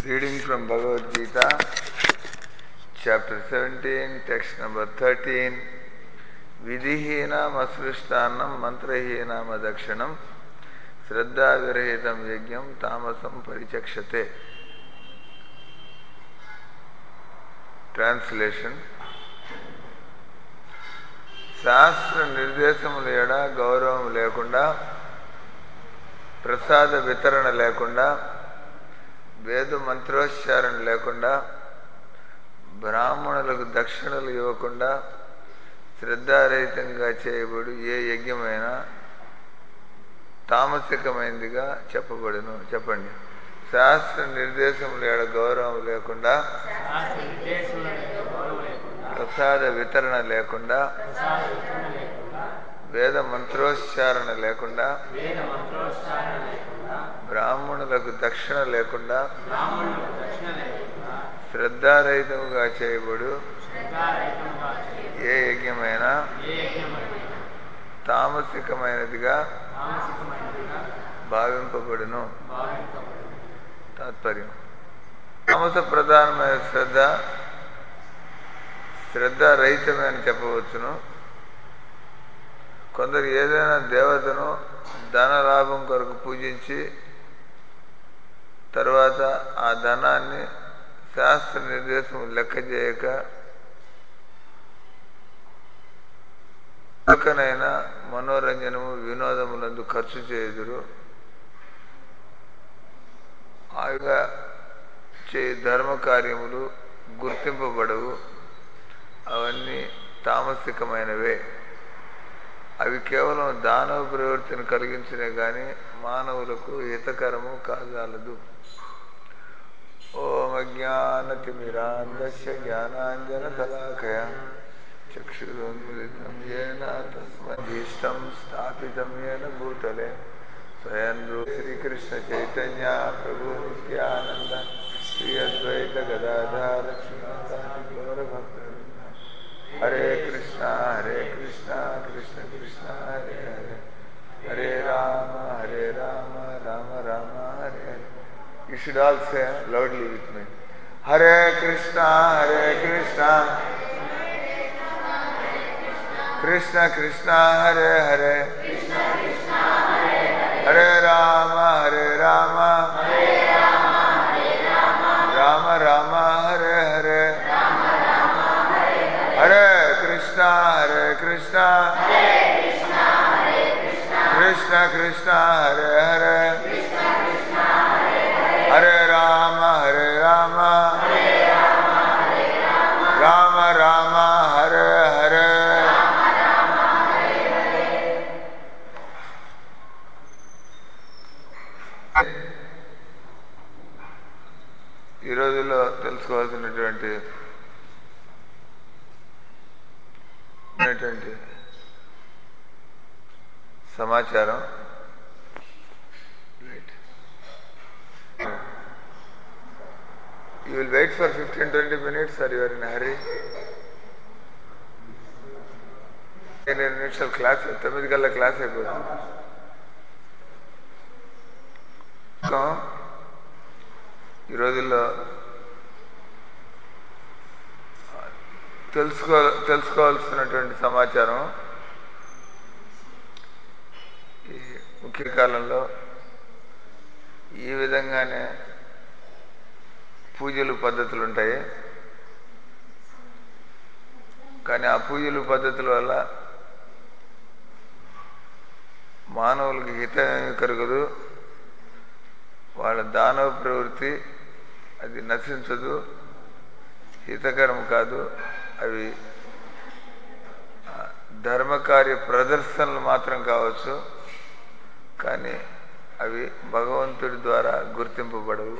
Reading from Bhagavad Gita, chapter 17, text number 13. విధిహీనం అసృష్టాన్నం మంత్రహీనం అదక్షిణం శ్రద్ధావిరహితం యజ్ఞం తామసం పరిచక్షతే translation శాస్త్ర నిర్దేశముల ఎడ గౌరవం లేకుండా ప్రసాద వితరణ లేకుండా వేద మంత్రోచ్చారణ లేకుండా బ్రాహ్మణులకు దక్షిణలు ఇవ్వకుండా శ్రద్ధారహితంగా చేయబడు ఏ యజ్ఞమైనా తామసికమైనదిగా చెప్పబడును చెప్పండి శాస్త్ర నిర్దేశములు ఏడ గౌరవం లేకుండా ప్రసాద వితరణ లేకుండా వేద మంత్రోచ్చారణ లేకుండా బ్రాహ్మణులకు దక్షిణ లేకుండా శ్రద్ధారహితముగా చేయబడు ఏ యజ్ఞమైనా తామసికమైనదిగా భావింపబడును తాత్పర్యం తామస ప్రధానమైన శ్రద్ధ శ్రద్ధ రహితమే అని చెప్పవచ్చును కొందరు ఏదైనా దేవతను ధన లాభం కొరకు పూజించి తర్వాత ఆ ధనాన్ని శాస్త్ర నిర్దేశం లెక్క చేయక పక్కనైనా మనోరంజనము వినోదములందు ఖర్చు చేయుదురు ఆగా చే ధర్మ కార్యములు గుర్తింపబడవు అవన్నీ తామసికమైనవే అవి కేవలం దానవ ప్రవృత్తిని కలిగించినే కానీ మానవులకు హితకరము కాజాలదు ఓం అజ్ఞానతిమిరాంధ్య జ్ఞానాంజన కళాకయ చక్షురున్మిలితం ఏన తస్మదీష్టం స్థాపితం ఏన భూతలే స్వయం శ్రీకృష్ణ చైతన్య ప్రభు నిత్యానంద శ్రీ అద్వైత గదాధార శ్రీనాథాది గౌరభక్త Hare Krishna Hare Krishna Krishna Krishna Hare Hare Hare Rama Hare Rama Rama Rama Hare Hare you should all say loudly with me Hare Krishna Hare Krishna Krishna Krishna Hare Hare Hare Rama Hare Rama Rama Rama Hare Hare Hare Krishna Hare Krishna Krishna Krishna Hare Hare Hare Rama Hare Rama Rama Rama Hare Hare ఈ రోజుల్లో తెలుసుకోవాల్సినటువంటి ఉన్నటువంటి సమాచారం you will wait for fifteen twenty minutes or you're in hurry పదిహేను నిమిషాలు క్లాస్ తొమ్మిది కల్లా క్లాస్ అయిపోతుంది ఈ రోజుల్లో తెలుసుకో తెలుసుకోవాల్సినటువంటి సమాచారం ఈ ముఖ్య కాలంలో ఈ విధంగానే పూజలు పద్ధతులు ఉంటాయి కానీ ఆ పూజలు పద్ధతుల వల్ల మానవులకి హితమేమి కలుగదు వాళ్ళ దానవ ప్రవృత్తి అది నశించదు హితకరం కాదు అవి ధర్మకార్య ప్రదర్శనలు మాత్రం కావచ్చు కానీ అవి భగవంతుడి ద్వారా గుర్తింపబడవు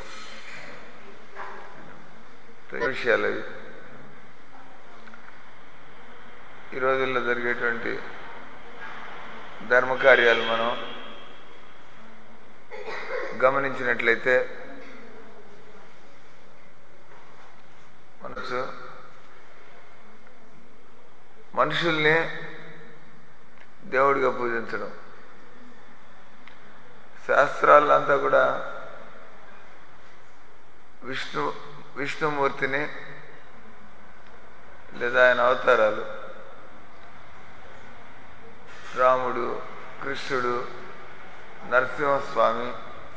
విషయాలు అవి ఈ రోజుల్లో జరిగేటువంటి ధర్మకార్యాలు మనం గమనించినట్లయితే మనసు మనుషుల్ని దేవుడిగా పూజించడం శాస్త్రాలంతా కూడా విష్ణు విష్ణుమూర్తిని లేదా ఆయన అవతారాలు రాముడు కృష్ణుడు నరసింహస్వామి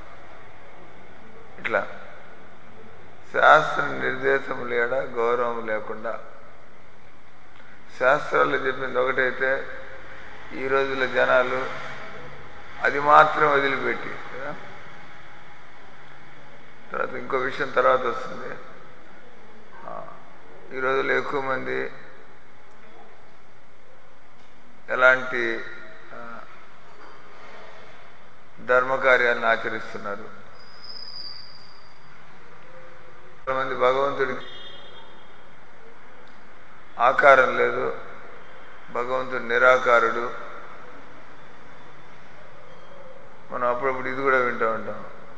ఇట్లా శాస్త్ర నిర్దేశం లేడా గౌరవం లేకుండా శాస్త్రాలు చెప్పింది ఒకటైతే ఈ రోజుల జనాలు అది మాత్రం వదిలిపెట్టి కదా? తర్వాత ఇంకో విషయం తర్వాత వస్తుంది ఆ, ఈ రోజుల్లో ఎక్కువ మంది ఎలాంటి ఆ, ధర్మకార్యాలను ఆచరిస్తున్నారు కొంతమంది భగవంతుడికి ఆకారం లేదు భగవంతుడు నిరాకారుడు మనం అప్పుడప్పుడు ఇది కూడా వింటూ ఉంటాం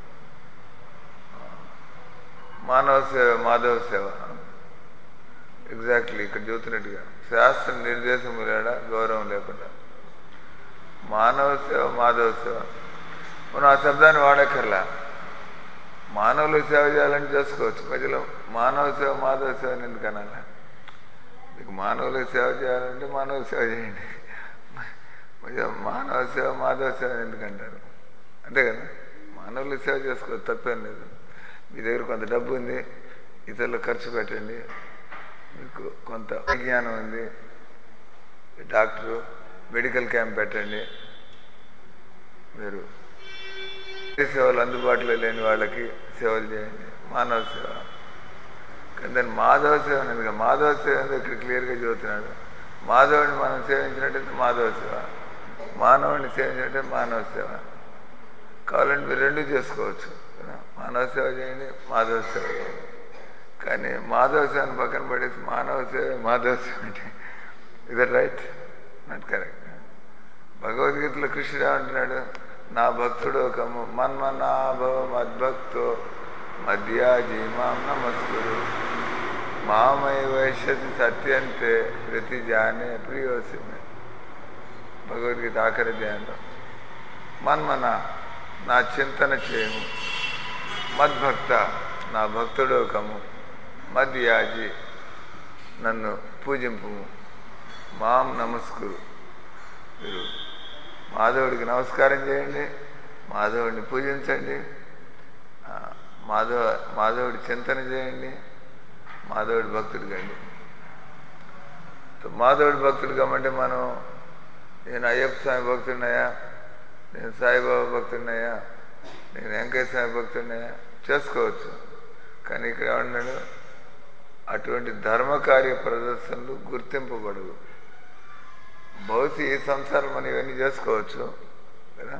మానవ సేవ మాధవ సేవ ఎగ్జాక్ట్లీ ఇక్కడ చెబుతున్నట్టుగా శాస్త్ర నిర్దేశం లేడా గౌరవం లేకుండా మానవ సేవ మాధవ సేవ మనం ఆ శబ్దాన్ని వాడక్కర్లా మానవులకు సేవ చేయాలని చేసుకోవచ్చు ప్రజలు మానవ సేవ మాధవ సేవ అని ఎందుకు అనాలా మీకు మానవులకు సేవ చేయాలంటే మానవ సేవ చేయండి కొంచెం మానవ సేవ మాధవ సేవ అని ఎందుకు అంటారు అంతే కదా మానవులకు సేవ చేసుకోవచ్చు తప్పేం లేదు మీ దగ్గర కొంత డబ్బు ఉంది ఇతరులకు ఖర్చు పెట్టండి మీకు కొంత విజ్ఞానం ఉంది డాక్టరు మెడికల్ క్యాంప్ పెట్టండి మీరు ఏ సేవలు అందుబాటులో లేని వాళ్ళకి సేవలు చేయండి మానవ సేవ కానీ దాన్ని మాధవ సేవ అనేది కాదు. మాధవ సేవ అనేది ఇక్కడ క్లియర్గా చెబుతున్నాడు మాధవుడిని మనం సేవించినట్టయితే మాధవ సేవ మానవుడిని సేవించినట్టే మానవ సేవ కావాలంటే మీరు రెండు చేసుకోవచ్చు కదా? మానవ సేవ చేయండి మాధవ సేవ చేయండి కానీ మాధవ సేవను పక్కన పడేసి మానవ సేవ మాధవ సేవ అంటే ఇది రైట్ నాట్ కరెక్ట్ భగవద్గీతలో కృష్ణుడు ఏమంటున్నాడు నా భక్తుడు ఒక మన్మనాభవ మద్భక్తో మధ్యాజీ మాం నమస్కురు మామై వైశ్యతి సత్యంతే ప్రతి జానే ప్రియోసిమే భగవద్గీత ఆఖరి ధ్యానంలో మన్మన నా చింతన చేయము మద్భక్త నా భక్తుడు ఒకము మధ్యాజి నన్ను పూజింపుము మాం నమస్కురు మీరు మాధవుడికి నమస్కారం చేయండి మాధవుడిని పూజించండి ఆ, మాధవ మాధవుడి చింతన చేయండి మాధవుడి భక్తుడు కండి మాధవుడి భక్తుడు కమ్మంటే మనం నేను అయ్యప్ప స్వామి భక్తున్నాయా నేను సాయిబాబా భక్తున్నాయా నేను వెంకయ్య స్వామి భక్తున్నాయా చేసుకోవచ్చు కానీ ఇక్కడ ఏమన్నాడు అటువంటి ధర్మకార్య ప్రదర్శనలు గుర్తింపబడవు బహుశా ఈ సంసారం మనం ఇవన్నీ చేసుకోవచ్చు కదా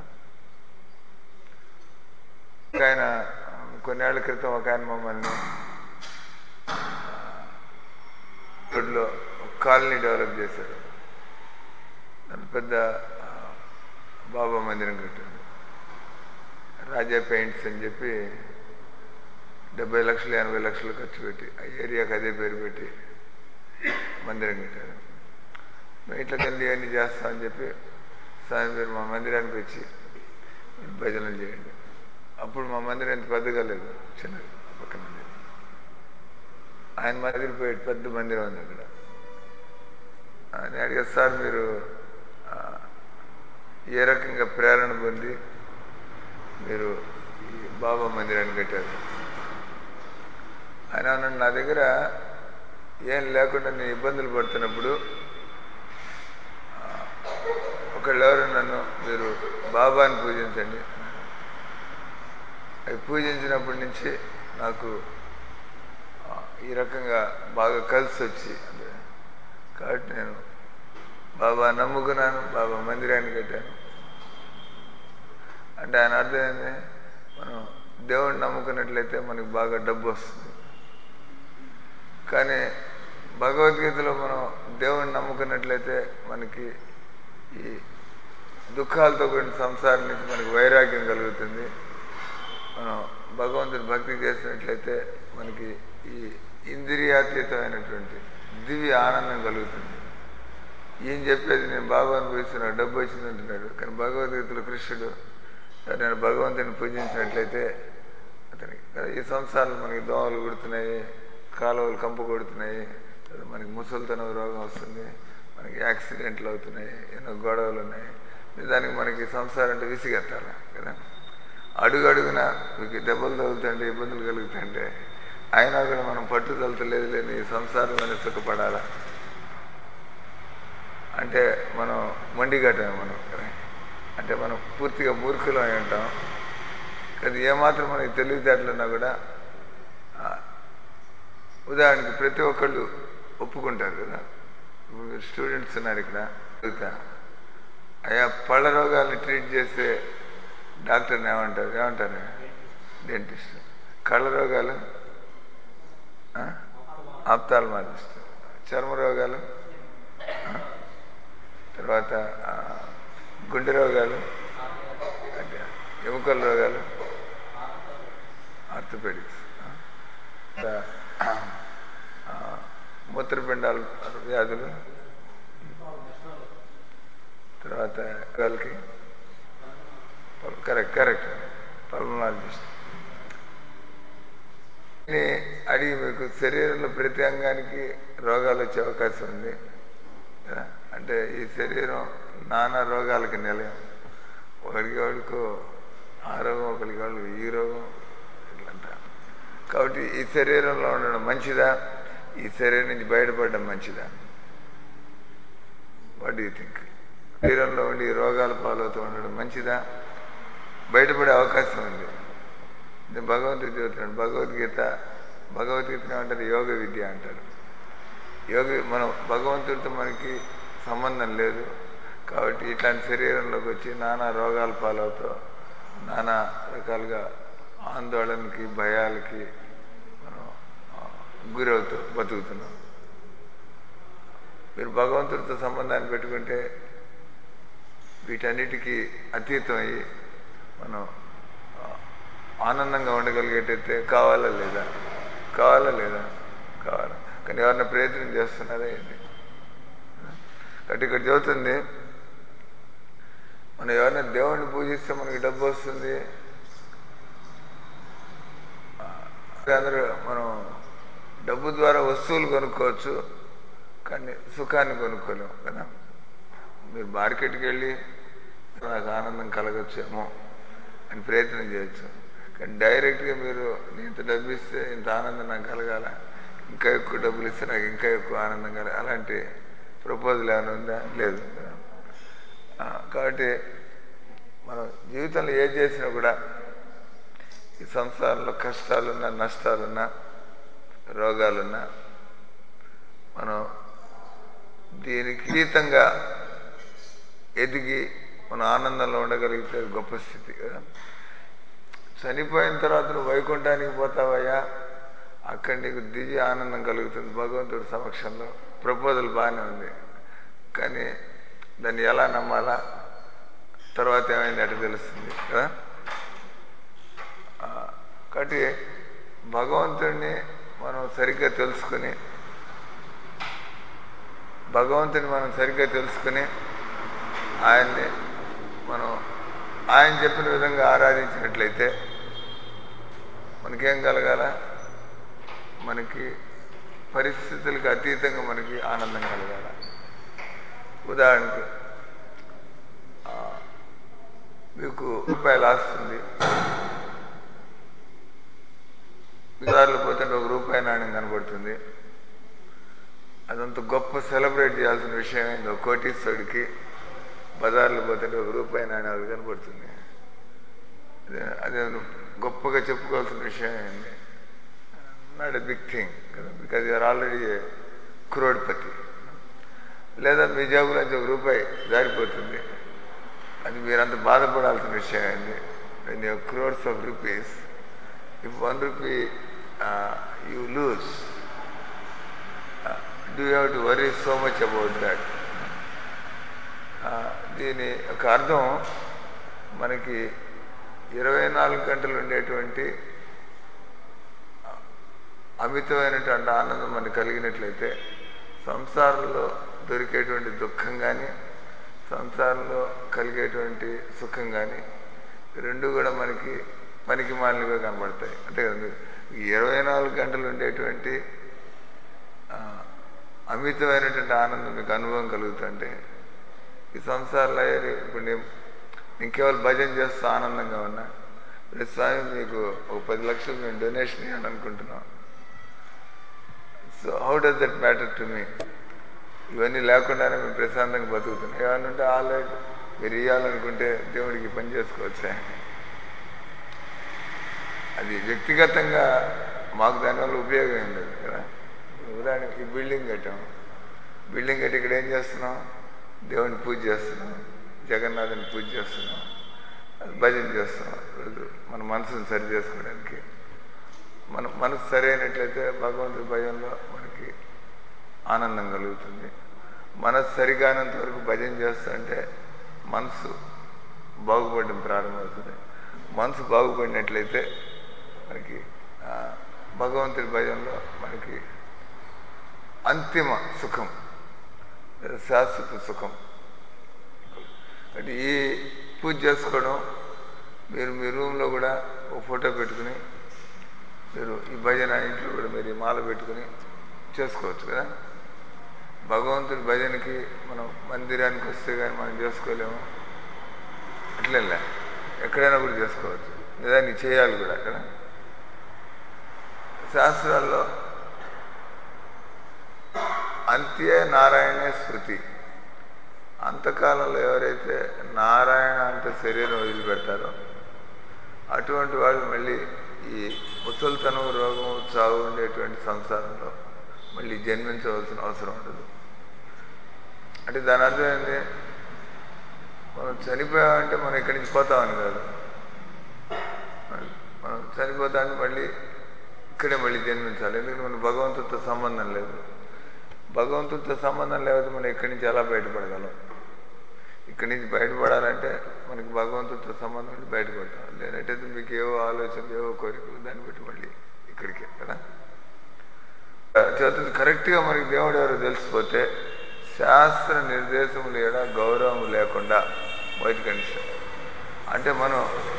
ఒక ఆయన కొన్నేళ్ల క్రితం ఒక ఆయన మమ్మల్ని రోడ్లో ఒక కాలనీ డెవలప్ చేశారు దాని పెద్ద ఆ, బాబా మందిరం కట్టాడు రాజా పెయింట్స్ అని చెప్పి డెబ్బై లక్షలు ఎనభై లక్షలు ఖర్చు పెట్టి ఆ ఏరియాకి అదే పేరు పెట్టి మందిరం కట్టారు మేము ఇట్లా కింద ఇవన్నీ చేస్తామని చెప్పి స్వామి మీరు మా మందిరానికి వచ్చి మీరు భజనలు చేయండి అప్పుడు మా మందిరం ఎంత పెద్దగా లేదు చిన్నది పక్కన ఉంది. ఆయన మందిరం పోయి పెద్ద మందిరం ఉంది అక్కడ అని అడిగారు సార్ మీరు ఆ, ఏ రకంగా ప్రేరణ పొంది మీరు ఈ బాబా మందిరాన్ని కట్టారు ఆయన అన్నాడు నా దగ్గర ఏం లేకుండా నేను ఇబ్బందులు పడుతున్నప్పుడు ఒకళ్ళు ఎవరు నన్ను మీరు బాబాని పూజించండి అవి పూజించినప్పటి నుంచి నాకు ఆ, ఈ రకంగా బాగా కలిసి వచ్చి అంటే కాబట్టి నేను బాబా నమ్ముకున్నాను బాబా మందిరాన్ని కట్టాను అంటే ఆయన అర్థం ఏంది మనం దేవుడిని నమ్ముకున్నట్లయితే మనకి బాగా డబ్బు వస్తుంది కానీ భగవద్గీతలో మనం దేవుణ్ణి నమ్ముకున్నట్లయితే మనకి ఈ దుఃఖాలతో కూడిన సంసారం నుంచి మనకి వైరాగ్యం కలుగుతుంది మనం భగవంతుని భక్తి చేసినట్లయితే మనకి ఈ ఇంద్రియాతీతమైనటువంటి దివ్య ఆనందం కలుగుతుంది ఈయన చెప్పేది నేను బాబా అనుభవిస్తున్నా డబ్బు వచ్చింది అంటున్నాడు కానీ భగవద్గీతలో కృష్ణుడు "సరే, నేను భగవంతుని పూజించినట్లయితే అతనికి కదా ఈ సంవత్సరాలు మనకి దోమలు కుడుతున్నాయి కాలువలు కంపు కొడుతున్నాయి లేదా మనకి ముసలితనం రోగం వస్తుంది మనకి యాక్సిడెంట్లు అవుతున్నాయి ఎన్నో గొడవలు ఉన్నాయి దానికి మనకి సంసారం అంటే విసిగెత్తాలి కదా అడుగు అడుగున మీకు దెబ్బలు తగులుతుంటే ఇబ్బందులు కలుగుతుంటే అయినా కూడా మనం పట్టుదలతలేదు లేని సంసారంలోనే సుఖపడాలా అంటే మనం మొండిగట్టమే మనం కదా అంటే మనం పూర్తిగా మూర్ఖులం అయి ఉంటాం కానీ ఏమాత్రం మనకి తెలివితేటలున్నా కూడా ఆ, ఉదాహరణకి ప్రతి ఒక్కళ్ళు ఒప్పుకుంటారు కదా ఇప్పుడు మీరు స్టూడెంట్స్ ఉన్నారు ఇక్కడ అడుగుతా అయ్యా పళ్ళ రోగాల్ని ట్రీట్ చేసే డాక్టర్ని ఏమంటారు ఏమంటారు డెంటిస్ట్ కళ్ళ రోగాలు ఆప్తాల్మాలజిస్ట్ చర్మ రోగాలు ఆ? తర్వాత ఆ, గుండె రోగాలు అంటే ఎముకల రోగాలు ఆర్థోపెడిక్స్ మూత్రపిండాల వ్యాధులు తర్వాత వాళ్ళకి కరెక్ట్ కరెక్ట్ పల్మనాలజిస్ట్ అడిగి మీకు శరీరంలో ప్రతి అంగానికి రోగాలు వచ్చే అవకాశం ఉంది కదా? అంటే ఈ శరీరం నానా రోగాలకి నిలయం ఒకరికి వాడికో ఆ రోగం ఒకరికి వాళ్ళు ఈ రోగం ఇట్లంతా కాబట్టి ఈ శరీరంలో ఉండడం మంచిదా ఈ శరీరం నుంచి బయటపడడం మంచిదా వాట్ యూ థింక్ శరీరంలో ఉండి ఈ రోగాల పాలవుతూ ఉండడం మంచిదా బయటపడే అవకాశం ఉంది ఇది భగవంతుడు చెబుతున్నాడు భగవద్గీత భగవద్గీత ఏమంటారు యోగ విద్య అంటారు యోగ మనం భగవంతుడితో మనకి సంబంధం లేదు కాబట్టి ఇట్లాంటి శరీరంలోకి వచ్చి నానా రోగాల పాలవుతూ నానా రకాలుగా ఆందోళనకి భయాలకి మనం ఆ, గురవుతూ బతుకుతున్నాం మీరు భగవంతుడితో సంబంధాన్ని పెట్టుకుంటే వీటన్నిటికీ అతీతం అయ్యి మనం ఆ, ఆనందంగా ఉండగలిగేటైతే కావాలా లేదా కావాలా లేదా కావాలా కానీ ఎవరైనా ప్రయత్నం చేస్తున్నారా ఏంటి కాబట్టి ఇక్కడ చెబుతుంది మనం ఎవరైనా దేవుణ్ణి పూజిస్తే మనకి డబ్బు వస్తుంది ఆ, అందరూ మనం డబ్బు ద్వారా వస్తువులు కొనుక్కోవచ్చు కానీ సుఖాన్ని కొనుక్కోలేము కదా మీరు మార్కెట్కి వెళ్ళి నాకు ఆనందం కలగచ్చేమో అని ప్రయత్నం చేయొచ్చు కానీ డైరెక్ట్గా మీరు నేను ఇంత డబ్బు ఇస్తే ఇంత ఆనందం నాకు కలగాల ఇంకా ఎక్కువ డబ్బులు ఇస్తే నాకు ఇంకా ఎక్కువ ఆనందం కలగాలి అలాంటి ప్రపోజల్ ఏమైనా ఉందా లేదు ఆ, కాబట్టి మనం జీవితంలో ఏం చేసినా కూడా ఈ సంసారంలో కష్టాలున్నా నష్టాలున్నా రోగాలున్నా మనం దీనికి అతీతంగా ఎదిగి మనం ఆనందంలో ఉండగలిగితే అది గొప్ప స్థితి కదా చనిపోయిన తర్వాత నువ్వు వైకుంఠానికి పోతావయ్యా అక్కడ నీకు దివ్య ఆనందం కలుగుతుంది భగవంతుడి సమక్షంలో ప్రపోజల్ బాగానే ఉంది కానీ దాన్ని ఎలా నమ్మాలా తర్వాత ఏమైంది అటు తెలుస్తుంది కదా ఆ, కాబట్టి భగవంతుడిని మనం సరిగ్గా తెలుసుకుని భగవంతుని మనం సరిగ్గా తెలుసుకుని ఆయన్ని మనం ఆయన చెప్పిన విధంగా ఆరాధించినట్లయితే మనకేం కలగాల మనకి పరిస్థితులకు అతీతంగా మనకి ఆనందం కలగాల ఉదాహరణకి ఆ, మీకు రూపాయలు ఆస్తుంది బజార్లో పోతుంటే ఒక రూపాయి నాణ్యం కనబడుతుంది అదంత గొప్ప సెలబ్రేట్ చేయాల్సిన విషయం ఏంది ఒక కోటీశ్వరుడికి బజార్లో పోతుంటే ఒక రూపాయి నాణ్యాలు కనబడుతుంది అదే అదే గొప్పగా చెప్పుకోవాల్సిన విషయం ఏంది నాట్ ఎ బిగ్ థింగ్ కదా బికాజ్ యూఆర్ ఆల్రెడీ క్రోడ్పతి లేదా మీ జేబులోంచి ఒక రూపాయి జారిపోతుంది అది మీరంత బాధపడాల్సిన విషయం ఏంది when you crores of rupees if one rupee you lose do have to worry so much about that దీని ఒక అర్థం మనకి ఇరవై నాలుగు గంటలు ఉండేటువంటి అమితమైనటువంటి ఆనందం మనకు కలిగినట్లయితే సంసారంలో దొరికేటువంటి దుఃఖం కానీ సంసారంలో కలిగేటువంటి సుఖం కానీ రెండు కూడా మనకి పనికి మాలినగా కనబడతాయి అంతే కదా మీరు ఇరవై నాలుగు గంటలు ఉండేటువంటి ఆ, అమితమైనటువంటి ఆనందం మీకు అనుభవం కలుగుతుంటే ఈ సంసారంలో అయ్యారు ఇప్పుడు నేను నేను కేవలం భజన చేస్తూ ఆనందంగా ఉన్నా రేపు స్వామి మీకు ఒక పది లక్షలు మేము డొనేషన్ ఇవ్వాలనుకుంటున్నాం so how does that matter to me ఇవన్నీ లేకుండానే మేము ప్రశాంతంగా బతుకుతున్నాం ఏమన్నా ఉంటే ఆల్రెడీ మీరు ఇవ్వాలనుకుంటే దేవుడికి పని చేసుకోవచ్చా అది వ్యక్తిగతంగా మాకు దానివల్ల ఉపయోగం ఏం లేదు కదా ఉదాహరణకి ఈ బిల్డింగ్ కట్టాం బిల్డింగ్ కట్టి ఇక్కడ ఏం చేస్తున్నాం దేవుని పూజ చేస్తున్నాం జగన్నాథుని పూజ చేస్తున్నాం అది భజన చేస్తున్నాం రోజు మన మనసుని సరి చేసుకోవడానికి మన మనసు సరైనట్లయితే భగవంతుడి భజనలో మనకి ఆనందం కలుగుతుంది మనసు సరిగానంత వరకు భజన చేస్తుంటే మనసు బాగుపడడం ప్రారంభమవుతుంది మనసు బాగుపడినట్లయితే మనకి ఆ, భగవంతుడి భజనలో మనకి అంతిమ సుఖం లేదా శాశ్వత సుఖం అంటే ఈ పూజ చేసుకోవడం మీరు మీ రూమ్లో కూడా ఒక ఫోటో పెట్టుకుని మీరు ఈ భజన ఇంట్లో కూడా మీరు ఈ మాల పెట్టుకుని చేసుకోవచ్చు కదా భగవంతుడి భజనకి మనం మందిరానికి వస్తే కానీ మనం చేసుకోలేము అట్లే ఎక్కడైనా కూడా చేసుకోవచ్చు లేదా నీ చేయాలి కూడా కదా శాస్త్రాల్లో అంత్యే నారాయణే శృతి అంతకాలంలో ఎవరైతే నారాయణ అంటే శరీరం వదిలిపెడతారో అటువంటి వాళ్ళు మళ్ళీ ఈ ముసలితనం రోగం చావు ఉండేటువంటి సంసారంలో మళ్ళీ జన్మించవలసిన అవసరం ఉండదు అంటే దాని అర్థం ఏంటి మనం చనిపోయామంటే మనం ఇక్కడి నుంచి పోతామని కాదు మనం చనిపోతామని మళ్ళీ ఇక్కడే మళ్ళీ జన్మించాలి ఎందుకంటే మన భగవంతుడితో సంబంధం లేదు భగవంతుడితో సంబంధం లేకపోతే మనం ఇక్కడి నుంచి ఎలా బయటపడగలం ఇక్కడి నుంచి బయటపడాలంటే మనకి భగవంతుడితో సంబంధం ఉండి బయటపడతాం లేనట్టయితే మీకు ఏవో ఆలోచనలు ఏవో కోరికలు దాన్ని బట్టి మళ్ళీ ఇక్కడికే కదా చేతుంది కరెక్ట్గా మనకి దేవుడు ఎవరో తెలిసిపోతే శాస్త్ర నిర్దేశములు ఎడ గౌరవం లేకుండా మొదటి కండిషన్ అంటే మనం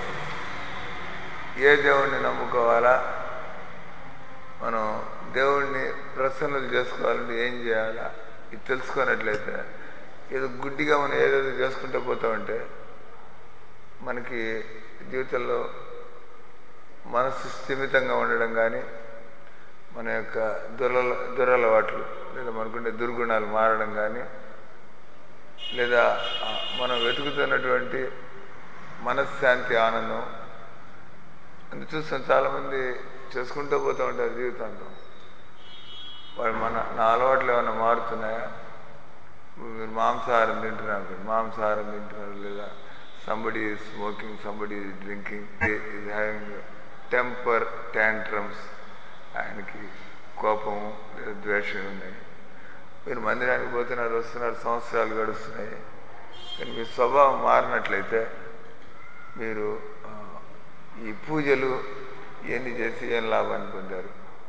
ఏ దేవుణ్ణి నమ్ముకోవాలా మనం దేవుణ్ణి ప్రసన్నులు చేసుకోవాలంటే ఏం చేయాలా ఇది తెలుసుకున్నట్లయితే ఏదో గుడ్డిగా మనం ఏదేదో చేసుకుంటూ పోతా ఉంటే మనకి జీవితంలో మనసు స్థిమితంగా ఉండడం కానీ మన యొక్క దురల దురలవాట్లు లేదా మనకుండే దుర్గుణాలు మారడం కానీ లేదా ఆ, మనం వెతుకుతున్నటువంటి మనశ్శాంతి ఆనందం అది చూస్తాం చాలామంది చేసుకుంటూ పోతూ ఉంటారు జీవితాంతం వాళ్ళు మన నా అలవాట్లు ఏమైనా మారుతున్నాయా మీరు మాంసాహారం తింటున్నారు అనుకోండి మాంసాహారం తింటున్నారు లేదా somebody smoking somebody drinking is having temper tantrums ఆయనకి కోపము లేదా ద్వేషం ఉన్నాయి మీరు మందిరానికి పోతున్నారు వస్తున్నారు సంవత్సరాలు గడుస్తున్నాయి కానీ మీ స్వభావం మారినట్లయితే మీరు ఆ, ఈ పూజలు ఇవన్నీ చేసి ఏం లాభాన్ని పొందారు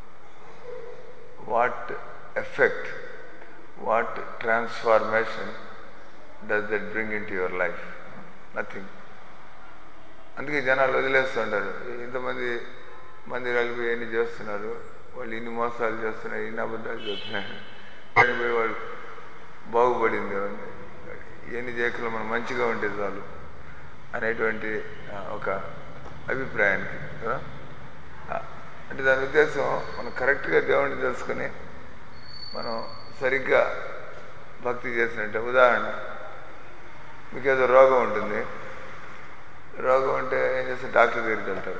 what effect what transformation does that bring into your life nothing అందుకే జనాలు వదిలేస్తుంటారు ఇంతమంది మందిరాలకు ఎన్ని చేస్తున్నారు వాళ్ళు ఇన్ని మోసాలు చేస్తున్నారు ఇన్ని అబద్ధాలు చెప్తున్నారు కానీ పోయి వాళ్ళు బాగుపడింది ఏముంది? ఇవన్నీ చేయకుండా మనం మంచిగా ఉంటే చాలు అనేటువంటి ఆ, ఒక అభిప్రాయానికి కదా ఆ, అంటే దాని ఉద్దేశం మనం కరెక్ట్గా దేవుడిని తెలుసుకుని మనం సరిగ్గా భక్తి చేసినట్టే ఉదాహరణ మీకు ఏదో రోగం ఉంటుంది రోగం ఉంటే ఏం చేస్తే డాక్టర్ దగ్గరికి వెళ్తారు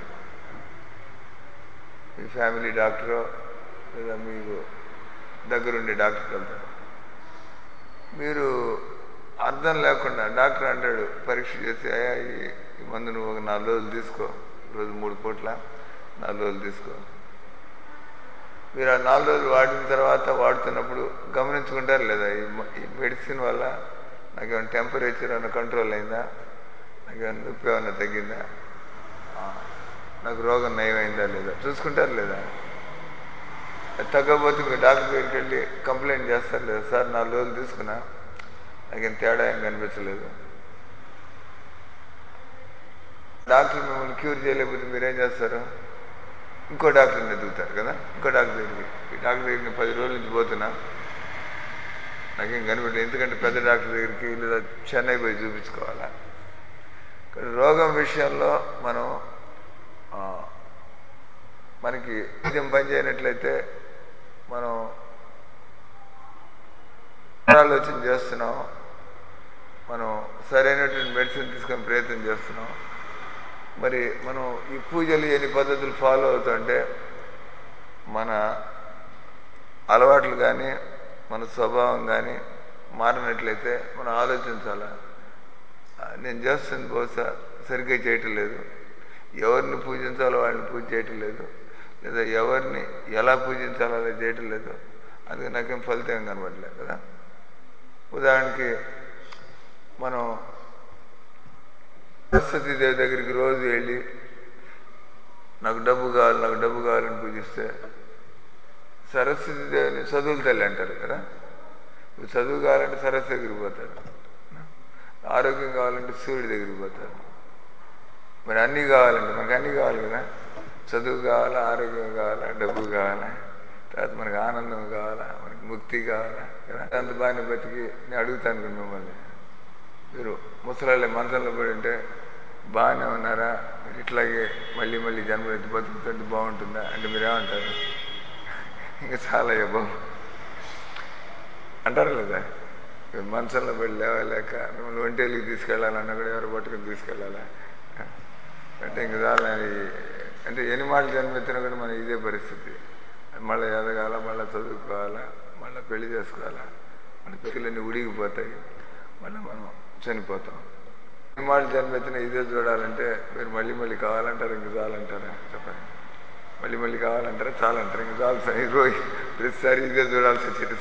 మీ ఫ్యామిలీ డాక్టరో లేదా మీకు దగ్గరుండే డాక్టర్కి వెళ్తారు మీరు అర్థం లేకుండా డాక్టర్ అంటాడు పరీక్ష చేసి అయ్యా ఈ- ఈ మందు నువ్వు ఒక నాలుగు రోజులు తీసుకో రోజు మూడు పూట్ల నాలుగు రోజులు తీసుకో మీరు ఆ నాలుగు రోజులు వాడిన తర్వాత వాడుతున్నప్పుడు గమనించుకుంటారు లేదా ఈ మ- ఈ మెడిసిన్ వల్ల నాకు ఏమైనా టెంపరేచర్ ఏమైనా కంట్రోల్ అయిందా నాకు ఏమైనా నొప్పి ఏమైనా తగ్గిందా ఆ, నాకు రోగం నయమైందా లేదా చూసుకుంటారు లేదా అది తగ్గకపోతే మీరు డాక్టర్ దగ్గరికి వెళ్ళి కంప్లైంట్ చేస్తారు లేదా సార్ నాలుగు రోజులు తీసుకున్నా నాకేం తేడా ఏం కనిపించలేదు డాక్టర్ మిమ్మల్ని క్యూర్ చేయలేకపోతే మీరేం చేస్తారు ఇంకో డాక్టర్ని ఎదుగుతారు కదా ఇంకో డాక్టర్ దగ్గరికి ఈ డాక్టర్ దగ్గరికి నేను పది రోజుల నుంచి పోతున్నా నాకేం కనిపెట్టలేదు ఎందుకంటే పెద్ద డాక్టర్ దగ్గరికి లేదా చెన్నై పోయి చూపించుకోవాలా కానీ రోగం విషయంలో మనం ఆ, మనకి వైద్యం పని చేయనట్లయితే మనం ఆలోచన చేస్తున్నాం మనం సరైనటువంటి మెడిసిన్ తీసుకొని ప్రయత్నం చేస్తున్నాం మరి మనం ఈ పూజలు ఎన్ని పద్ధతులు ఫాలో అవుతుంటే మన అలవాట్లు కానీ మన స్వభావం కానీ మారినట్లయితే మనం ఆలోచించాలా ఆ, నేను చేస్తుంది బహుశా సరిగ్గా చేయటం లేదు ఎవరిని పూజించాలో వాళ్ళని పూజ చేయటం లేదు లేదా ఎవరిని ఎలా పూజించాలో అలా చేయటం లేదు అందుకే నాకేం ఫలితం కనబడలేదు కదా ఉదాహరణకి మనం సరస్వతి దేవి దగ్గరికి రోజు వెళ్ళి నాకు డబ్బు కావాలి నాకు డబ్బు కావాలని పూజిస్తే సరస్వతి దేవిని చదువులు తల్లి అంటారు కదా ఇప్పుడు చదువు కావాలంటే సరస్వతి దగ్గరికి పోతారు ఆరోగ్యం కావాలంటే సూర్యుడి దగ్గరికి పోతారు మరి అన్నీ కావాలంటే మనకు అన్నీ కావాలి కదా చదువు కావాలా ఆరోగ్యం కావాలా డబ్బు కావాలా తర్వాత మనకు ఆనందం కావాలా మనకి ముక్తి కావాలా కదా అంత బాగానే బతికి నేను అడుగుతాను కదా మిమ్మల్ని మీరు ముసలాళ్ళే మంచంలో పడి ఉంటే బాగానే ఉన్నారా మీరు ఇట్లాగే మళ్ళీ మళ్ళీ జన్మ ఎత్తి బతుకుతుంటే బాగుంటుందా అంటే మీరేమంటారు ఇంకా చాలా అయ్యా బాబు అంటారు లేదా మీరు మంచంలో పడి లేవలేక మిమ్మల్ని ఒంటేళ్ళకి తీసుకెళ్ళాలన్నా కూడా ఎవరు పట్టుకుని తీసుకెళ్ళాలా అంటే ఇంక చాలా ఈ- అంటే ఎన్ని మాటలు జన్మెత్తినా కూడా మన ఇదే పరిస్థితి మళ్ళీ ఎదగాల మళ్ళీ చదువుకోవాలా మళ్ళీ పెళ్లి చేసుకోవాలా మన పిల్లలన్నీ ఉడిగిపోతాయి మళ్ళీ మనం చనిపోతాం ఎన్ని మాటలు జన్మెత్తినా ఇదే చూడాలంటే మీరు మళ్ళీ మళ్ళీ కావాలంటారు ఇంక చాలంటారా చెప్పండి మళ్ళీ మళ్ళీ కావాలంటారా చాలంటారు ఇంక చాలు సార్ ఈ రోజు ప్రతిసారి ఇదే చూడాల్సి వచ్చేది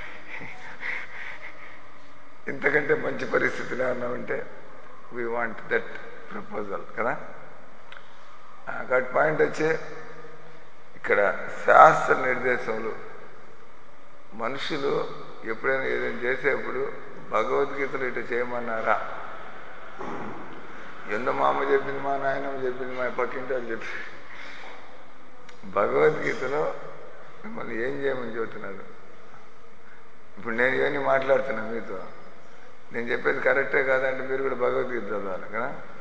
ఇంతకంటే మంచి పరిస్థితులు ఏమన్నా ఉంటే వీ వాంట్ దట్ ప్రపోజల్ కదా ఆ, కాబట్టి పాయింట్ వచ్చి ఇక్కడ శాస్త్ర నిర్దేశములు మనుషులు ఎప్పుడైనా ఏదైనా చేసేప్పుడు భగవద్గీతలు ఇటు చేయమన్నారా ఎందు మా అమ్మ చెప్పింది మా నాయనమ్మ చెప్పింది మా పక్కింటి వాళ్ళు చెప్పింది భగవద్గీతలో మిమ్మల్ని ఏం చేయమని చెబుతున్నారు ఇప్పుడు నేను ఇవన్నీ మాట్లాడుతున్నా మీతో నేను చెప్పేది కరెక్టే కాదంటే మీరు కూడా భగవద్గీత చదవాలి కదా